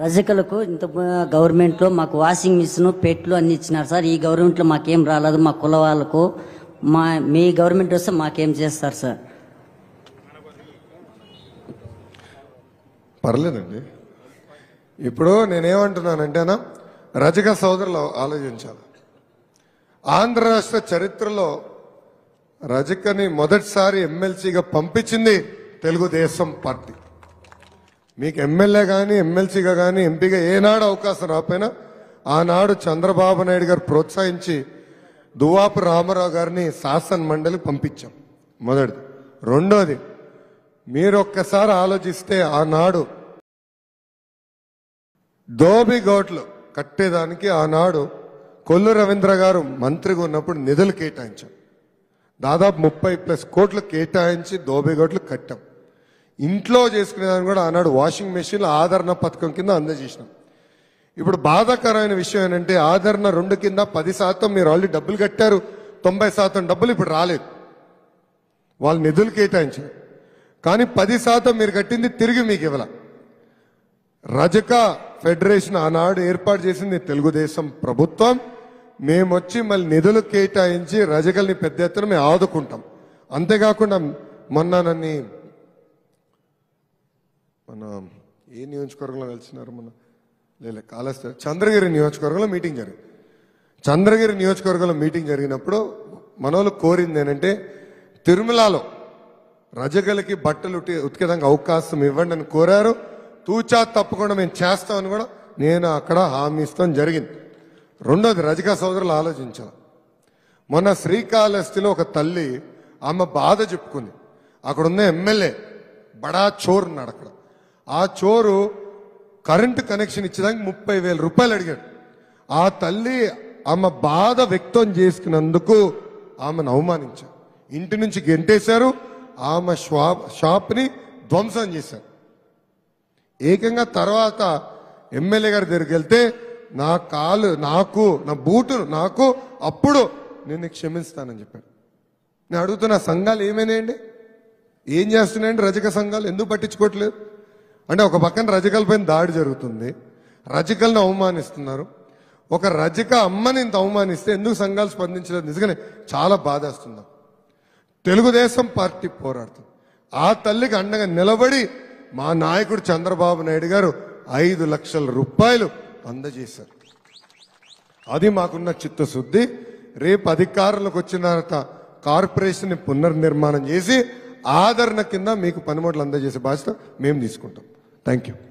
రజకులకు ఇంత గవర్నమెంట్లో మాకు వాషింగ్ మిషన్ పెట్లు అన్ని ఇచ్చినారు సార్ ఈ గవర్నమెంట్లో మాకేం రాలేదు మా కుల వాళ్ళకు మా మీ గవర్నమెంట్ వస్తే మాకేం చేస్తారు సార్ పర్లేదండి ఇప్పుడు నేనేమంటున్నానంటేనా రజక సోదరులు ఆలోచించాలి ఆంధ్ర రాష్ట్ర చరిత్రలో రజకని మొదటిసారి ఎమ్మెల్సీగా పంపించింది తెలుగుదేశం పార్టీ మీకు ఎమ్మెల్యే కానీ ఎమ్మెల్సీగా కానీ ఎంపీగా ఏనాడు అవకాశం రాకపోయినా ఆనాడు చంద్రబాబు నాయుడు గారు ప్రోత్సహించి దువాపు రామారావు గారిని శాసన మండలి పంపించాం మొదటిది రెండోది మీరు ఒక్కసారి ఆలోచిస్తే ఆనాడు దోబి గోట్లు కట్టేదానికి ఆనాడు కొల్లు రవీంద్ర గారు మంత్రిగా ఉన్నప్పుడు నిధులు కేటాయించాం దాదాపు ముప్పై ప్లస్ కోట్లు కేటాయించి దోబి గోట్లు కట్టాం ఇంట్లో చేసుకునేదాన్ని కూడా ఆనాడు వాషింగ్ మెషిన్లు ఆదరణ పథకం కింద అందజేసినాం ఇప్పుడు బాధాకరమైన విషయం ఏంటంటే ఆదరణ రెండు కింద పది శాతం మీరు ఆల్రెడీ డబ్బులు కట్టారు తొంభై శాతం డబ్బులు ఇప్పుడు రాలేదు వాళ్ళు నిధులు కేటాయించారు కానీ పది శాతం మీరు కట్టింది తిరిగి మీకు ఇవ్వాల రజక ఫెడరేషన్ ఆనాడు ఏర్పాటు చేసింది తెలుగుదేశం ప్రభుత్వం మేమొచ్చి మళ్ళీ నిధులు కేటాయించి రజకల్ని పెద్ద ఎత్తున మేము ఆదుకుంటాం అంతేకాకుండా మొన్న నన్ను మన ఏ నియోజకవర్గంలో కలిసినారు మన లేలే కాళేశ్వర చంద్రగిరి నియోజకవర్గంలో మీటింగ్ జరిగింది చంద్రగిరి నియోజకవర్గంలో మీటింగ్ జరిగినప్పుడు మనోళ్ళు కోరింది ఏంటంటే తిరుమలలో రజగలకి బట్టలు ఉట్టి ఉతికేదానికి అవకాశం ఇవ్వండి అని కోరారు తూచా తప్పకుండా మేము చేస్తామని కూడా నేను అక్కడ హామీ ఇస్తాం జరిగింది రెండోది రజక సోదరులు ఆలోచించాలి మొన్న శ్రీకాళహస్తిలో ఒక తల్లి ఆమె బాధ చెప్పుకుంది అక్కడ ఉన్న ఎమ్మెల్యే బడా చోరు ఉన్నాడు అక్కడ ఆ చోరు కరెంటు కనెక్షన్ ఇచ్చేదానికి ముప్పై వేల రూపాయలు అడిగాడు ఆ తల్లి ఆమె బాధ వ్యక్తం చేసుకున్నందుకు ఆమెను అవమానించారు ఇంటి నుంచి గెంటేశారు ఆమె షాప్ షాప్ని ధ్వంసం చేశారు ఏకంగా తర్వాత ఎమ్మెల్యే గారి దగ్గరికి వెళ్తే నా కాలు నాకు నా బూటు నాకు అప్పుడు నేను క్షమిస్తానని చెప్పాడు నేను అడుగుతున్న సంఘాలు ఏమైనాయండి ఏం చేస్తున్నాయండి రజక సంఘాలు ఎందుకు పట్టించుకోవట్లేదు అంటే ఒక పక్కన రజకల పైన దాడి జరుగుతుంది రజకలను అవమానిస్తున్నారు ఒక రజక అమ్మని ఇంత అవమానిస్తే ఎందుకు సంఘాలు స్పందించలేదు నిజంగానే చాలా బాధేస్తుంది తెలుగుదేశం పార్టీ పోరాడుతుంది ఆ తల్లికి అండగా నిలబడి మా నాయకుడు చంద్రబాబు నాయుడు గారు ఐదు లక్షల రూపాయలు అందజేశారు అది మాకున్న చిత్తశుద్ధి రేపు అధికారంలోకి వచ్చిన తర్వాత కార్పొరేషన్ పునర్నిర్మాణం చేసి ఆదరణ కింద మీకు పనిముట్లు అందజేసే బాధ్యత మేము తీసుకుంటాం థ్యాంక్ యూ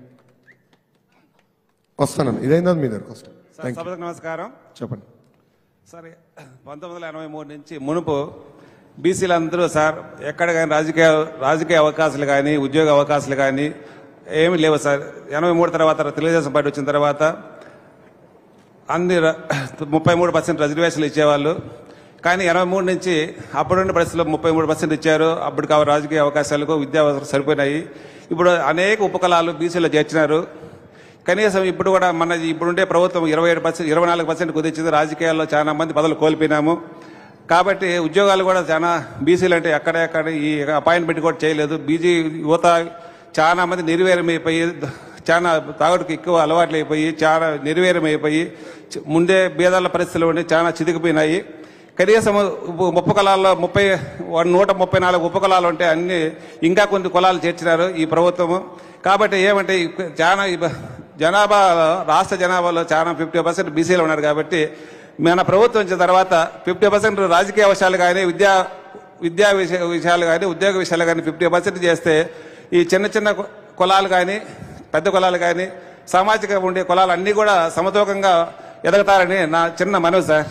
వస్తాను ఇదైందా మీ దగ్గరకు వస్తాను సార్ థ్యాంక్ యూ సభకు నమస్కారం చెప్పండి సరే పంతొమ్మిది వందల ఎనభై మూడు నుంచి మునుపు బీసీలు అందరూ సార్ ఎక్కడ కానీ రాజకీయ రాజకీయ అవకాశాలు కానీ ఉద్యోగ అవకాశాలు కానీ ఏమీ లేవు సార్ ఎనభై మూడు తర్వాత తెలుగుదేశం పార్టీ వచ్చిన తర్వాత అన్ని ర- ముప్పై మూడు పర్సెంట్ రిజర్వేషన్లు ఇచ్చేవాళ్ళు కానీ ఎనభై మూడు నుంచి అప్పుడున్న పరిస్థితుల్లో ముప్పై మూడు పర్సెంట్ ఇచ్చారు అప్పుడు కావ రాజకీయ అవకాశాలకు విద్యా అవసరం సరిపోయినాయి ఇప్పుడు అనేక ఉపకలాలు బీసీలో చేర్చినారు కనీసం ఇప్పుడు కూడా మన ఇప్పుడుండే ప్రభుత్వం ఇరవై ఏడు పర్సెంట్ ఇరవై నాలుగు పర్సెంట్ కుదిర్చింది రాజకీయాల్లో చాలా మంది పదవులు కోల్పోయినాము కాబట్టి ఉద్యోగాలు కూడా చాలా బీసీలు అంటే ఎక్కడెక్కడ ఈ అపాయింట్మెంట్ కూడా చేయలేదు బీజీ యువత చాలా మంది నిర్వీర్యమైపోయి చాలా తాగుడుకు ఎక్కువ అలవాట్లు అయిపోయి చాలా నిర్వీర్యమైపోయి చ- ముందే బేదాల పరిస్థితులు ఉండి చాలా చితికిపోయినాయి కనీసం ఉప్పు- ముప్పు కులాల్లో ముప్పై నూట ముప్పై నాలుగు ఉపకులాలు ఉంటే అన్ని ఇంకా కొన్ని కులాలు చేర్చినారు ఈ ప్రభుత్వము కాబట్టి ఏమంటే ఈ చాలా ఈ బ- జనాభా రాష్ట్ర జనాభాలో చాలా ఫిఫ్టీ పర్సెంట్ బీసీలు ఉన్నారు కాబట్టి మన ప్రభుత్వం వచ్చిన తర్వాత ఫిఫ్టీ పర్సెంట్ రాజకీయ విషయాలు కానీ విద్యా విద్యా విషయ విషయాలు కానీ ఉద్యోగ విషయాలు కానీ ఫిఫ్టీ పర్సెంట్ చేస్తే ఈ చిన్న చిన్న కు- కులాలు కానీ పెద్ద కులాలు కానీ సామాజిక ఉండే కులాలు అన్నీ కూడా సమతూకంగా ఎదగతారని నా చిన్న మనవి సార్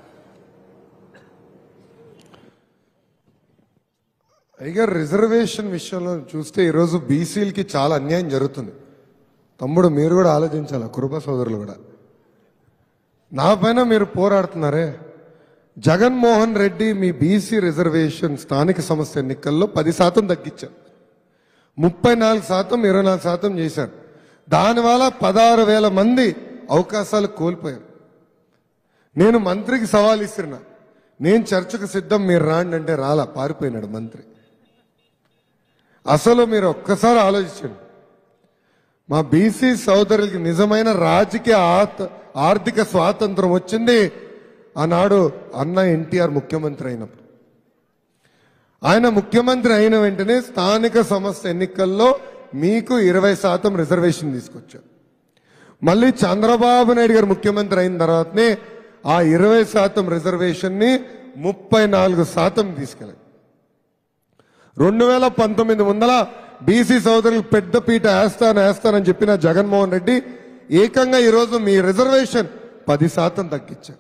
పైగా రిజర్వేషన్ విషయంలో చూస్తే ఈరోజు బీసీలకి చాలా అన్యాయం జరుగుతుంది తమ్ముడు మీరు కూడా ఆలోచించాలి కురుబ సోదరులు కూడా నా పైన మీరు పోరాడుతున్నారే జగన్మోహన్ రెడ్డి మీ బీసీ రిజర్వేషన్ స్థానిక సంస్థ ఎన్నికల్లో పది శాతం తగ్గించారు ముప్పై నాలుగు శాతం ఇరవై నాలుగు శాతం చేశారు దానివల్ల పదహారు వేల మంది అవకాశాలు కోల్పోయారు నేను మంత్రికి సవాల్ ఇస్తున్నా నేను చర్చకు సిద్ధం మీరు రాండి అంటే రాలా పారిపోయినాడు మంత్రి అసలు మీరు ఒక్కసారి ఆలోచించండి మా బీసీ సోదరులకి నిజమైన రాజకీయ ఆత- ఆర్థిక స్వాతంత్రం వచ్చింది ఆనాడు అన్న ఎన్టీఆర్ ముఖ్యమంత్రి అయినప్పుడు ఆయన ముఖ్యమంత్రి అయిన వెంటనే స్థానిక సంస్థ ఎన్నికల్లో మీకు ఇరవై శాతం రిజర్వేషన్ తీసుకొచ్చారు మళ్ళీ చంద్రబాబు నాయుడు గారు ముఖ్యమంత్రి అయిన తర్వాతనే ఆ ఇరవై శాతం రిజర్వేషన్ ని ముప్పై నాలుగు శాతం తీసుకెళ్ళారు రెండు వేల పంతొమ్మిది ముందల బీసీ సోదరులకు పెద్ద పీట వేస్తాను వేస్తానని చెప్పిన జగన్మోహన్ రెడ్డి ఏకంగా ఈరోజు మీ రిజర్వేషన్ పది శాతం తగ్గించారు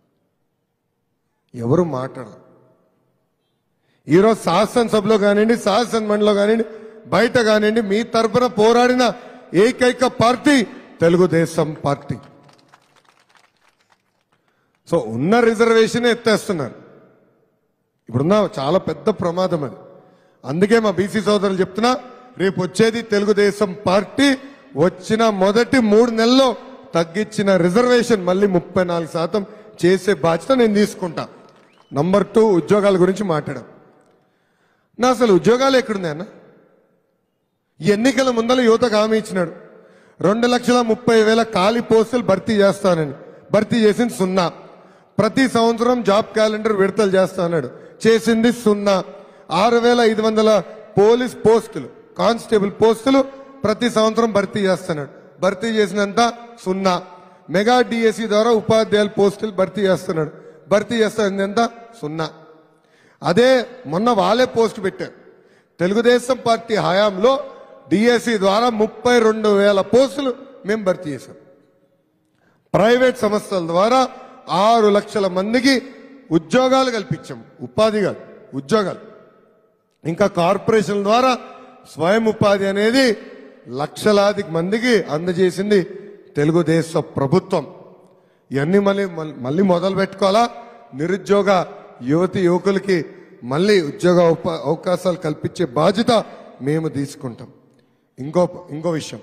ఎవరు మాట్లాడరు ఈరోజు శాసనసభలో కానివ్వండి శాసన మండలిలో కానివ్వండి బయట కానివ్వండి మీ తరపున పోరాడిన ఏకైక పార్టీ తెలుగుదేశం పార్టీ సో ఉన్న రిజర్వేషన్ ఎత్తేస్తున్నారు ఇప్పుడున్న చాలా పెద్ద ప్రమాదం అది అందుకే మా బీసీ సోదరులు చెప్తున్నా రేపు వచ్చేది తెలుగుదేశం పార్టీ వచ్చిన మొదటి మూడు నెలల్లో తగ్గించిన రిజర్వేషన్ మళ్ళీ ముప్పై నాలుగు శాతం చేసే బాధ్యత నేను తీసుకుంటా నంబర్ టూ ఉద్యోగాల గురించి మాట్లాడాం నా అసలు ఉద్యోగాలు ఎక్కడున్నాయి అన్న ఈ ఎన్నికల ముందల యువతకు హామీ ఇచ్చినాడు రెండు లక్షల ముప్పై వేల ఖాళీ పోస్టులు భర్తీ చేస్తానని భర్తీ చేసింది సున్నా ప్రతి సంవత్సరం జాబ్ క్యాలెండర్ విడతలు చేస్తానన్నాడు చేసింది సున్నా ఆరు వేల ఐదు వందల పోలీస్ పోస్టులు కానిస్టేబుల్ పోస్టులు ప్రతి సంవత్సరం భర్తీ చేస్తున్నాడు భర్తీ చేసినంత సున్నా మెగా డిఎస్సి ద్వారా ఉపాధ్యాయుల పోస్టులు భర్తీ చేస్తున్నాడు భర్తీ చేస్తుంది ఎంత సున్నా అదే మొన్న వాళ్ళే పోస్ట్ పెట్టారు తెలుగుదేశం పార్టీ హయాంలో డిఎస్సి ద్వారా ముప్పై రెండు వేల పోస్టులు మేము భర్తీ చేశాం ప్రైవేట్ సంస్థల ద్వారా ఆరు లక్షల మందికి ఉద్యోగాలు కల్పించాం ఉపాధి కాదు ఉద్యోగాలు ఇంకా కార్పొరేషన్ ద్వారా స్వయం ఉపాధి అనేది లక్షలాది మందికి అందజేసింది తెలుగుదేశం ప్రభుత్వం ఇవన్నీ మళ్ళీ మళ్ళీ- మళ్ళీ మొదలు పెట్టుకోవాలా నిరుద్యోగ యువతి యువకులకి మళ్ళీ ఉద్యోగ ఉప- అవకాశాలు కల్పించే బాధ్యత మేము తీసుకుంటాం ఇంకో ఇంకో విషయం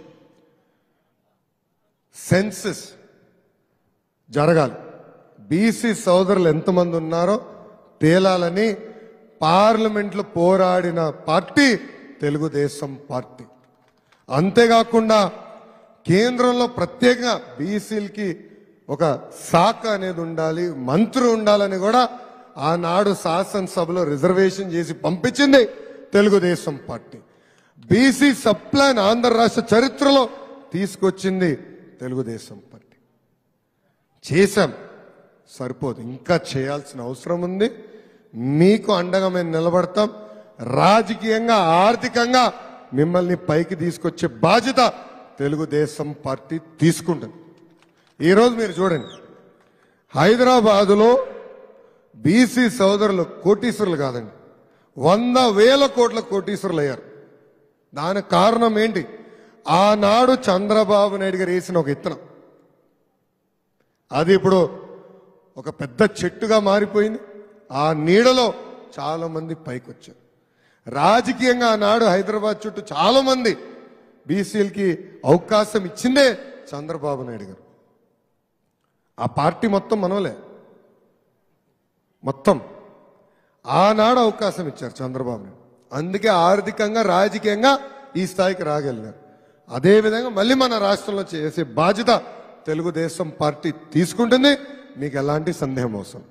సెన్సస్ జరగాలి బీసీ సోదరులు ఎంతమంది ఉన్నారో తేలాలని పార్లమెంట్లో పోరాడిన పార్టీ తెలుగుదేశం పార్టీ అంతేకాకుండా కేంద్రంలో ప్రత్యేకంగా బీసీలకి ఒక శాఖ అనేది ఉండాలి మంత్రి ఉండాలని కూడా ఆనాడు శాసనసభలో రిజర్వేషన్ చేసి పంపించింది Telugu Desam party BC subplan Andhra రాష్ట్ర చరిత్రలో తీసుకొచ్చింది తెలుగుదేశం పార్టీ చేశాం సరిపోదు ఇంకా చేయాల్సిన అవసరం ఉంది మీకు అండగా మేము నిలబడతాం రాజకీయంగా ఆర్థికంగా మిమ్మల్ని పైకి తీసుకొచ్చే బాధ్యత తెలుగుదేశం పార్టీ తీసుకుంటుంది ఈరోజు మీరు చూడండి హైదరాబాదులో బీసీ సోదరులు కోటీశ్వరులు కాదండి వంద వేల కోట్ల కోటీశ్వరులు అయ్యారు దానికి కారణం ఏంటి ఆనాడు చంద్రబాబు నాయుడు గారు వేసిన ఒక ఇత్తనం అది ఇప్పుడు ఒక పెద్ద చెట్టుగా మారిపోయింది ఆ నీడలో చాలా మంది పైకి వచ్చారు రాజకీయంగా ఆనాడు హైదరాబాద్ చుట్టూ చాలా మంది బీసీలకి అవకాశం ఇచ్చిందే చంద్రబాబు నాయుడు గారు ఆ పార్టీ మొత్తం మనోలే మొత్తం ఆనాడు అవకాశం ఇచ్చారు చంద్రబాబు నాయుడు అందుకే ఆర్థికంగా రాజకీయంగా ఈ స్థాయికి రాగలిగారు అదేవిధంగా మళ్ళీ మన రాష్ట్రంలో చేసే బాధ్యత తెలుగుదేశం పార్టీ తీసుకుంటుంది మీకు ఎలాంటి సందేహం అవసరం